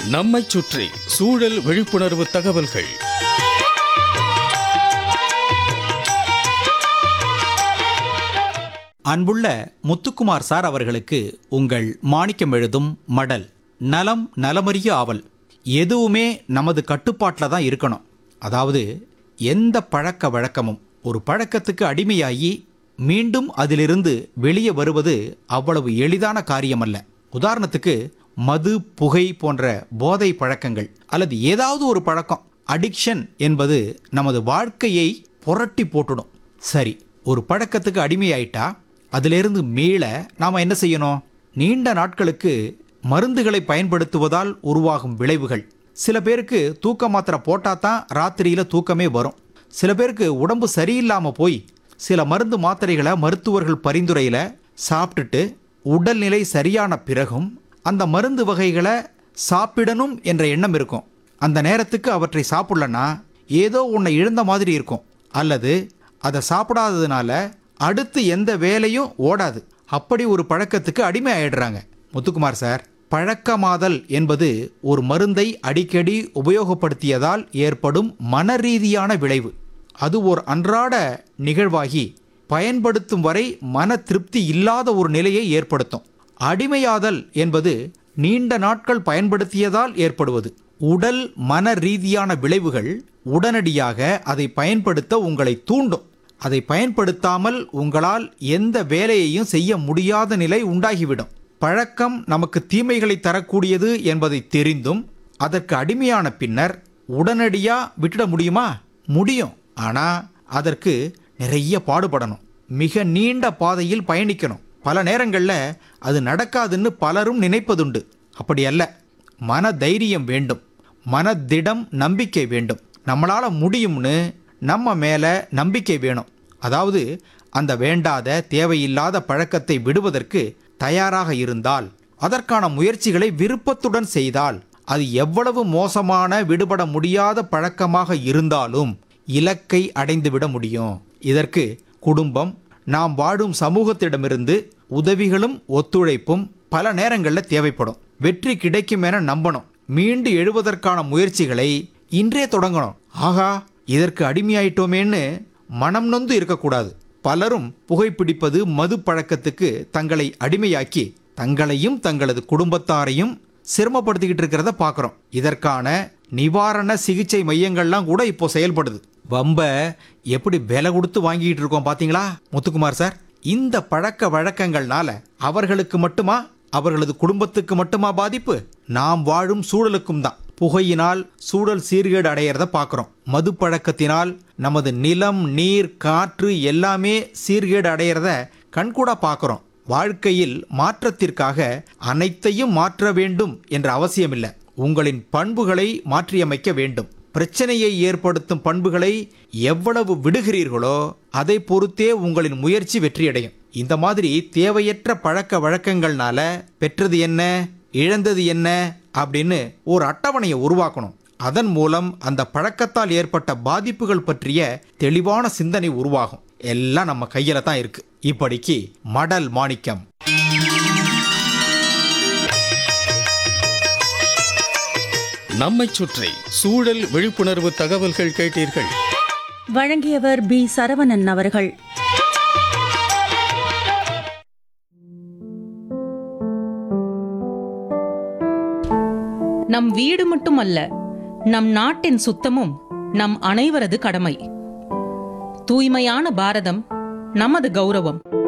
நம்மைச் சுற்றி சூழல் விழிப்புணர்வு தகவல்கள் அன்புள்ள முத்துக்குமார் சார் அவர்களுக்கு உங்கள் மாணிக்கம் எழுதும் மடல் நலம் நலமறிய ஆவல் எதுவுமே நமது கட்டுப்பாட்டில் தான் இருக்கணும் அதாவது எந்த பழக்க வழக்கமும் ஒரு பழக்கத்துக்கு அடிமையாகி மீண்டும் அதிலிருந்து வெளியே வருவது அவ்வளவு எளிதான காரியமல்ல உதாரணத்துக்கு மது புகை போன்ற போதை பழக்கங்கள் அல்லது ஏதாவது ஒரு பழக்கம் அடிக்ஷன் என்பது நமது வாழ்க்கையை புரட்டி போட்டுடும் சரி ஒரு பழக்கத்துக்கு அடிமையாயிட்டா அதிலிருந்து மீள நாம் என்ன செய்யணும் நீண்ட நாட்களுக்கு மருந்துகளை பயன்படுத்துவதால் உருவாகும் விளைவுகள் சில பேருக்கு தூக்க மாத்திரை போட்டால் தான் ராத்திரியில் தூக்கமே வரும் சில பேருக்கு உடம்பு சரியில்லாமல் போய் சில மருந்து மாத்திரைகளை மருத்துவர்கள் பரிந்துரையில் சாப்பிட்டுட்டு உடல்நிலை சரியான பிறகும் அந்த மருந்து வகைகளை சாப்பிடணும் என்ற எண்ணம் இருக்கும் அந்த நேரத்துக்கு அவற்றை சாப்பிடலன்னா ஏதோ உன்னை இழந்த மாதிரி இருக்கும் அல்லது அதை சாப்பிடாததுனால அடுத்து எந்த வேலையும் ஓடாது அப்படி ஒரு பழக்கத்துக்கு அடிமை ஆயிடுறாங்க முத்துக்குமார் சார் பழக்கமாதல் என்பது ஒரு மருந்தை அடிக்கடி உபயோகப்படுத்தியதால் ஏற்படும் மனரீதியான விளைவு அது ஒரு அன்றாட நிகழ்வாகி பயன்படுத்தும் வரை மன திருப்தி இல்லாத ஒரு நிலையை ஏற்படுத்தும் அடிமையாதல் என்பது நீண்ட நாட்கள் பயன்படுத்தியதால் ஏற்படுவது உடல் மன ரீதியான விளைவுகள் உடனடியாக அதை பயன்படுத்த உங்களை தூண்டும் அதை பயன்படுத்தாமல் உங்களால் எந்த வேலையையும் செய்ய முடியாத நிலை உண்டாகிவிடும் பழக்கம் நமக்கு தீமைகளை தரக்கூடியது என்பதை தெரிந்தும் அதற்கு அடிமையான பின்னர் உடனடியா விட்டுட முடியுமா முடியும் ஆனா அதற்கு நிறைய பாடுபடணும் மிக நீண்ட பாதையில் பயணிக்கணும் பல நேரங்களில் அது நடக்காதுன்னு பலரும் நினைப்பதுண்டு அப்படி அல்ல மன தைரியம் வேண்டும் மனதிடம் நம்பிக்கை வேண்டும் நம்மளால முடியும்னு நம்ம மேல நம்பிக்கை வேணும் அதாவது அந்த வேண்டாத தேவையில்லாத பழக்கத்தை விடுவதற்கு தயாராக இருந்தால் அதற்கான முயற்சிகளை விருப்பத்துடன் செய்தால் அது எவ்வளவு மோசமான விடுபட முடியாத பழக்கமாக இருந்தாலும் இலக்கை அடைந்துவிட முடியும் இதற்கு குடும்பம் நாம் வாழும் சமூகத்திடமிருந்து உதவிகளும் ஒத்துழைப்பும் பல நேரங்களில் தேவைப்படும் வெற்றி கிடைக்கும் என நம்பணும் மீண்டு எழுவதற்கான முயற்சிகளை இன்றே தொடங்கணும் ஆகா இதற்கு அடிமையாயிட்டோமேன்னு மனம் நொந்து இருக்கக்கூடாது பலரும் புகைப்பிடிப்பது மது பழக்கத்துக்கு தங்களை அடிமையாக்கி தங்களையும் தங்களது குடும்பத்தாரையும் சிரமப்படுத்திக்கிட்டு இருக்கிறத பார்க்குறோம் இதற்கான நிவாரண சிகிச்சை மையங்கள்லாம் கூட இப்போ செயல்படுது வம்ப எப்படி விலை கொடுத்து வாங்கிட்டு இருக்கோம் பாத்தீங்களா முத்துக்குமார் சார் இந்த பழக்க வழக்கங்கள்னால அவர்களுக்கு மட்டுமா அவர்களது குடும்பத்துக்கு மட்டுமா பாதிப்பு நாம் வாழும் சூழலுக்கும் தான் புகையினால் சூழல் சீர்கேடு அடையிறத பார்க்குறோம் மது பழக்கத்தினால் நமது நிலம் நீர் காற்று எல்லாமே சீர்கேடு அடையிறத கண்கூடா பார்க்குறோம் வாழ்க்கையில் மாற்றத்திற்காக அனைத்தையும் மாற்ற வேண்டும் என்ற அவசியமில்லை உங்களின் பண்புகளை மாற்றியமைக்க வேண்டும் பிரச்சனையை ஏற்படுத்தும் பண்புகளை எவ்வளவு விடுகிறீர்களோ அதை பொறுத்தே உங்களின் முயற்சி வெற்றியடையும் இந்த மாதிரி தேவையற்ற பழக்க வழக்கங்கள்னால பெற்றது என்ன இழந்தது என்ன அப்படின்னு ஒரு அட்டவணையை உருவாக்கணும் அதன் மூலம் அந்த பழக்கத்தால் ஏற்பட்ட பாதிப்புகள் பற்றிய தெளிவான சிந்தனை உருவாகும் எல்லாம் நம்ம கையில தான் இருக்கு இப்படிக்கு மடல் மாணிக்கம் நம்மைச் சுற்றி சூழல் விழிப்புணர்வு தகவல்கள் கேட்டீர்கள் வழங்கியவர் பி சரவணன் அவர்கள் நம் வீடு மட்டுமல்ல நம் நாட்டின் சுத்தமும் நம் அனைவரது கடமை தூய்மையான பாரதம் நமது கௌரவம்